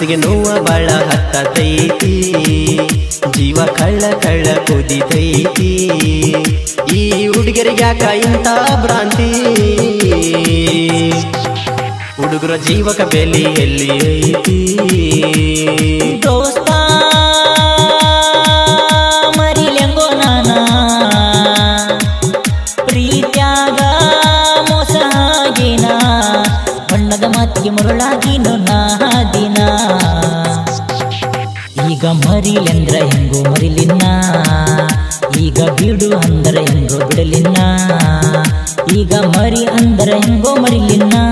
ಮನಸ್ಸಿಗೆ ನೋವ ಬಾಳ ಹತ್ತತೈತಿ ಜೀವ ಕಳ್ಳ ಕಳ್ಳ ಕುದಿತೈತಿ ಈ ಹುಡುಗರಿಗೆ ಯಾಕ ಇಂಥ ಭ್ರಾಂತಿ ಹುಡುಗರ ಜೀವಕ ಬೆಲಿ ಎಲ್ಲಿ ಐತಿ ದೋಸ್ತ ಮರಿಲೆಂಗೋ ನಾನ ಪ್ರೀತ್ಯಾಗ ಮೋಸ ಆಗಿನ ಬಣ್ಣದ ಮಾತಿಗೆ ಮರುಳಾಗಿನು ನಾ ದಿನ ಈಗ ಮರಿಲೆಂದ್ರ ಹೆಂಗೋ ಮರಿಲಿನ್ನ ಈಗ ಬಿಡು ಅಂದ್ರ ಹೆಂಗೋ ಬಿಡಲಿನ್ನ ಈಗ ಮರಿ ಅಂದ್ರ ಹೆಂಗೋ ಮರಿಲಿನ್ನ